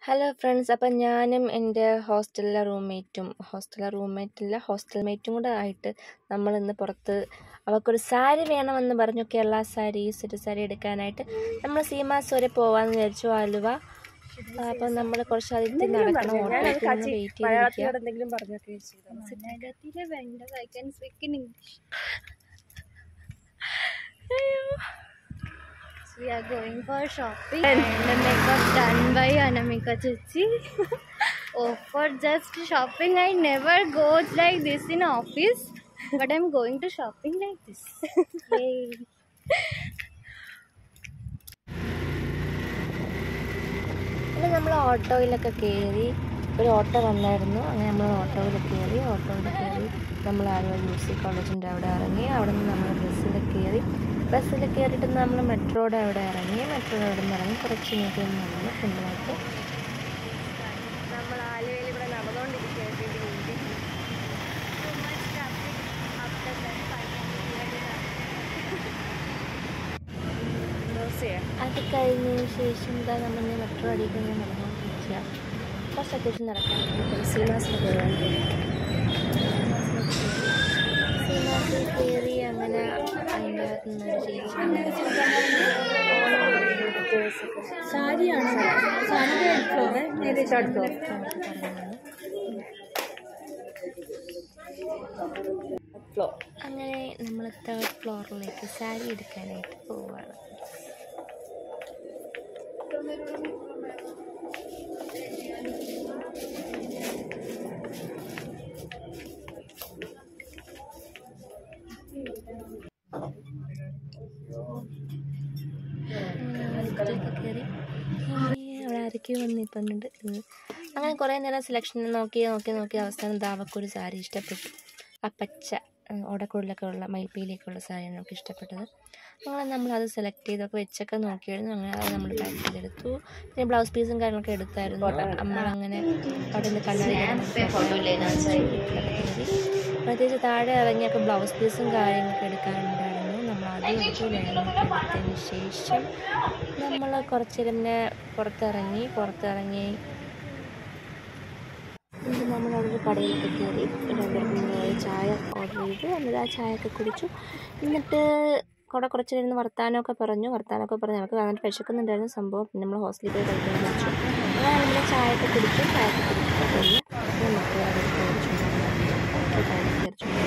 Hello friends അപ്പം ഞാനും എൻ്റെ ഹോസ്റ്റലിലെ റൂംമേറ്റും ഹോസ്റ്റലിലെ റൂംമേറ്റല്ല ഹോസ്റ്റൽ മേറ്റും കൂടെ ആയിട്ട് നമ്മളിന്ന് പുറത്ത് അവൾക്കൊരു സാരി വേണമെന്ന് പറഞ്ഞു കേരള സാരി സെറ്റ് സാരി എടുക്കാനായിട്ട് നമ്മൾ സീമാസ് വരെ പോവാന്ന് വിചാരിച്ചു ആലുവ അപ്പം നമ്മൾ കുറച്ച് അതിഥി നടക്കണം ഓട്ടോയ്ക്ക് ഒന്ന് വെയിറ്റ് ചെയ്തിരിക്കുക എന്തെങ്കിലും പറഞ്ഞൊക്കെ Negative vendor, I can speak in English. So we are going for shopping and the makeup done by Anamika Chichi. oh, for just shopping, I never goes like this in office, but I'm going to shopping like this. Yay. പിന്നെ നമ്മൾ ഓട്ടോയിലൊക്കെ കയറി ഒരു auto വന്നായിരുന്നു അങ്ങനെ നമ്മൾ ഓട്ടോയിൽ കയറി ഓട്ടോയിൽ കയറി നമ്മൾ ആലുവ യു സി കോളേജിൻ്റെ അവിടെ ഇറങ്ങി അവിടെ നിന്ന് നമ്മൾ ബസ്സിൽ കയറി ബസ്സിൽ കയറിയിട്ട് നമ്മൾ മെട്രോയുടെ അവിടെ ഇറങ്ങി മെട്രോയുടെ അവിടെ നിന്ന് ഇറങ്ങി കുറച്ച് ഇങ്ങോട്ട് നടന്നു ഫുള്ളായിട്ട് നമ്മൾ ആലുവയിൽ ഇവിടെ നടന്നുകൊണ്ടിരിക്കുകയായിട്ട് അത് കഴിഞ്ഞതിന് ശേഷം എന്താ നമ്മൾ മെട്രോ അടിക്കുന്ന നടന്നുകൊണ്ടിരിക്കുക കുറച്ച് അത്യാവശ്യം നടക്കാനുണ്ട് സീമാസിൽ കയറാൻ സീമാസിൽ കയറി അങ്ങനെ അതിൻ്റെ അകത്ത് നിന്നൊരു ചേച്ചി സാരിയാണ് സാരിയുടെ ഫ്ലോറ് ഏകദേശം അടുത്തോ ഫ്ലോ അങ്ങനെ നമ്മൾ തേർഡ് ഫ്ലോറിലേക്ക് സാരി എടുക്കാനായിട്ട് പോവുകയാണ് അടുത്തൊക്കെ കയറി അവിടെ ആരൊക്കെയോ വന്ന് നിൽപ്പുണ്ട് അങ്ങനെ കുറേ നേരം സെലക്ഷൻ നോക്കി നോക്കി നോക്കി അവസാനം ദാവക്കൊരു സാരി ഇഷ്ടപ്പെട്ടു ആ പച്ച ഓടക്കുള്ളിലൊക്കെ ഉള്ള മയിൽപ്പീലിയൊക്കെ ഉള്ള സാരിയാണ് നമുക്ക് ഇഷ്ടപ്പെട്ടത് അങ്ങനെ നമ്മളത് സെലക്ട് ചെയ്തൊക്കെ വെച്ചൊക്കെ നോക്കിയായിരുന്നു അങ്ങനെ അത് നമ്മൾ പാക്ക് ചെയ്തെടുത്തു പിന്നെ ബ്ലൗസ് പീസും കാര്യങ്ങളൊക്കെ എടുത്തായിരുന്നു നമ്മളങ്ങനെ അവിടെ നിന്ന് കണ്ണാടി പ്രത്യേകിച്ച് താഴെ ഇറങ്ങിയൊക്കെ ബ്ലൗസ് പീസും കാര്യങ്ങളൊക്കെ എടുക്കാനുണ്ടായിരുന്നു നമ്മൾ ആദ്യം എടുത്തു ലെഹങ്കയൊക്കെ എടുത്തതിന് ശേഷം നമ്മൾ കുറച്ച് നേരം പിന്നെ പുറത്തിറങ്ങി പുറത്തിറങ്ങി എന്നിട്ട് നമ്മൾ അവിടെ ഒരു കടയിലൊക്കെ കയറി രണ്ടുപേർക്കും ചായ ഓർഡർ ചെയ്തു എന്നിട്ട് ആ ചായയൊക്കെ കുടിച്ചു എന്നിട്ട് കൂടെ കുറച്ച് നേരം വർത്താനമൊക്കെ പറഞ്ഞു വർത്താനമൊക്കെ പറഞ്ഞു നമുക്ക് വന്നിട്ട് വിശക്കുന്നുണ്ടായിരുന്നു സംഭവം പിന്നെ നമ്മൾ ഹോസ്റ്റലിൽ പോയി കഴിക്കാൻ വെച്ചു അങ്ങനെ നമ്മൾ ചായയൊക്കെ കുടിച്ചു ചായയൊക്കെ കുടിച്ചിട്ട് കഴിഞ്ഞ് നമുക്ക് അവിടെ കയറി ചുമ്മാ കയറി ചുമ്മാ